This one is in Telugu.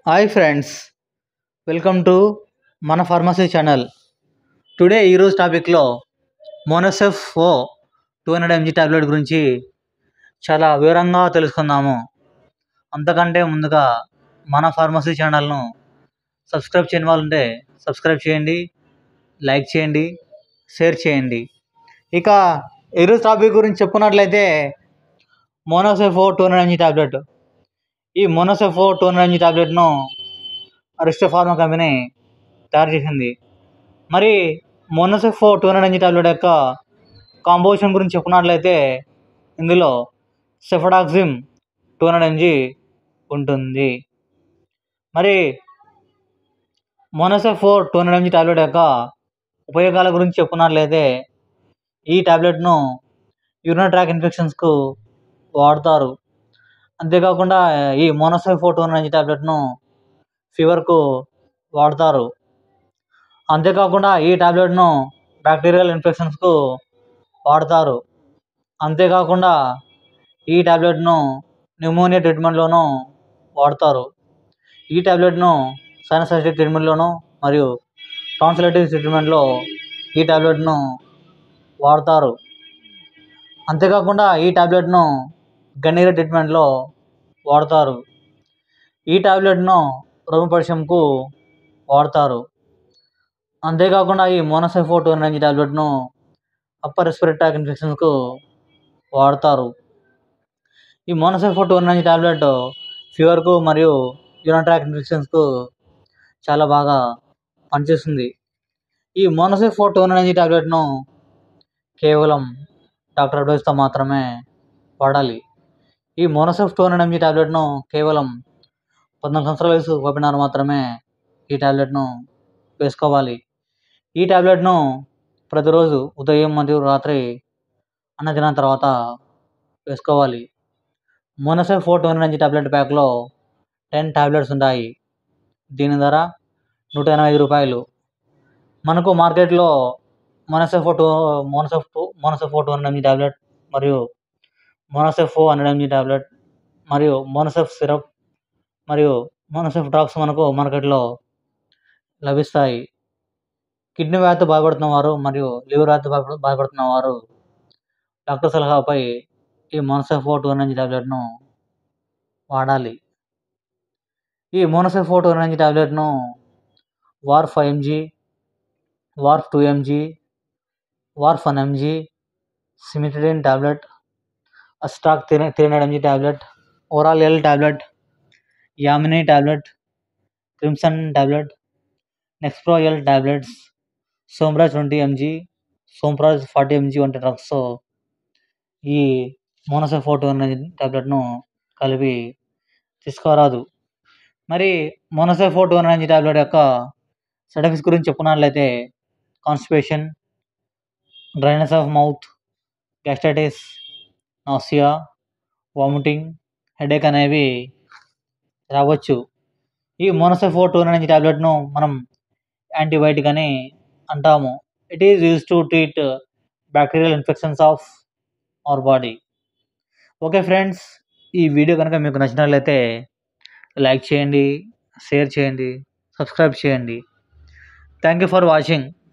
హాయ్ ఫ్రెండ్స్ వెల్కమ్ టు మన ఫార్మసీ ఛానల్ టుడే ఈరోజు టాపిక్లో Monocef O two hundred MG tablet గురించి చాలా వివరంగా తెలుసుకుందాము అంతకంటే ముందుగా మన ఫార్మసీ ఛానల్ను సబ్స్క్రైబ్ చేయని వాళ్ళు ఉంటే సబ్స్క్రైబ్ చేయండి లైక్ చేయండి షేర్ చేయండి ఇక ఈరోజు టాపిక్ గురించి చెప్పుకున్నట్లయితే Monocef O two hundred MG tablet ఈ మోనోసెఫో టూ హండ్రెడ్ ఎంజీ టాబ్లెట్ను అరిస్టో ఫార్మా కంపెనీ తయారు చేసింది మరి Monocef O two hundred MG tablet యొక్క కాంపోజిషన్ గురించి చెప్పుకున్నట్లయితే ఇందులో సెఫడాక్సిమ్ టూ హండ్రెడ్ ఎంజీ ఉంటుంది మరి Monocef O two hundred MG tablet యొక్క ఉపయోగాల గురించి చెప్పుకున్నట్లయితే ఈ టాబ్లెట్ను యూరినరీ ట్రాక్ ఇన్ఫెక్షన్స్కు వాడతారు అంతేకాకుండా ఈ మోనోసైఫో టూ హండ్రెడ్ టాబ్లెట్ను ఫీవర్కు వాడతారు అంతేకాకుండా ఈ టాబ్లెట్ను బ్యాక్టీరియల్ ఇన్ఫెక్షన్స్కు వాడతారు అంతేకాకుండా ఈ టాబ్లెట్ను న్యూమోనియా ట్రీట్మెంట్లోనూ వాడతారు ఈ టాబ్లెట్ను సైనసైటిక్ ట్రీట్మెంట్లోను మరియు టాన్సిలైటిస్ ట్రీట్మెంట్లో ఈ టాబ్లెట్ను వాడతారు అంతేకాకుండా ఈ టాబ్లెట్ను గన్నీర ట్రీట్మెంట్లో వాడతారు ఈ టాబ్లెట్ను రోమపరిశంకు వాడతారు అంతేకాకుండా ఈ మోనోసైఫో టూ హండ్రెడ్ టాబ్లెట్ను అప్పర్ రెస్పిరేటరీ ట్రాక్ ఇన్ఫెక్షన్స్కు వాడతారు ఈ మోనోసైఫో టూ హండ్రెడ్ టాబ్లెట్ ఫీవర్కు మరియు యూరిన్ ట్రాక్ ఇన్ఫెక్షన్స్కు చాలా బాగా పనిచేస్తుంది ఈ మోనోసైఫో టూ హండ్రెడ్ టాబ్లెట్ను కేవలం డాక్టర్ అడ్వైస్తో మాత్రమే వాడాలి ఈ మోనోసెఫ్ టూ హండ్రెడ్ ఎంజీ టాబ్లెట్ను కేవలం పద్నాలుగు సంవత్సరాల వయసు పడినారు మాత్రమే ఈ టాబ్లెట్ను వేసుకోవాలి ఈ టాబ్లెట్ను ప్రతిరోజు ఉదయం మరియు రాత్రి అన్న తిన్న తర్వాత వేసుకోవాలి Monocef four two hundred MG tablet ప్యాక్లో టెన్ టాబ్లెట్స్ ఉంటాయి దీని ధర నూట ఎనభై ఐదు రూపాయలు మనకు మార్కెట్లో Monocef two Monocef two Monocef four two hundred MG tablet మరియు మోనోసెఫ్ హండ్రెడ్ ఎంజీ టాబ్లెట్ మరియు మోనోసెఫ్ సిరప్ మరియు మోనోసెఫ్ డ్రాప్స్ మనకు మార్కెట్లో లభిస్తాయి కిడ్నీ వ్యాధితో బాధపడుతున్న వారు మరియు లివర్ వ్యాధితో బాధపడు బాధపడుతున్న వారు డాక్టర్ సలహాపై ఈ మోనోసెఫ్ టూ హండ్రెడ్ టాబ్లెట్ను వాడాలి ఈ మోనోసెఫ్ టూ హండ్రెడ్ టాబ్లెట్ను Warf five MG Warf two MG Warf one MG cimetidine tablet అస్టాక్ three three hundred MG tablet oral L tablet యామినీ tablet Crimson tablet Nexpro L tablets Somraz twenty MG Somraz forty MG వంటి డ్రగ్స్ ఈ మోనోసెఫోటో అనే టాబ్లెట్ను కలిపి తీసుకోరాదు మరి మోనోసెఫోటో అనే టాబ్లెట్ యొక్క సైడ్ ఎఫెక్ట్స్ గురించి చెప్పుకున్నట్లయితే constipation dryness of mouth gastritis nausea vomiting headache అనేవి రావచ్చు ఈ మోనోసెఫో టూ హండ్రెడ్ టాబ్లెట్ను మనం యాంటీబయాటిక్ అని అంటాము it is use to treat bacterial infections of our body okay friends ఈ వీడియో కనుక మీకు నచ్చినట్లయితే లైక్ చేయండి షేర్ చేయండి సబ్స్క్రైబ్ చేయండి థ్యాంక్ యూ ఫర్ వాచింగ్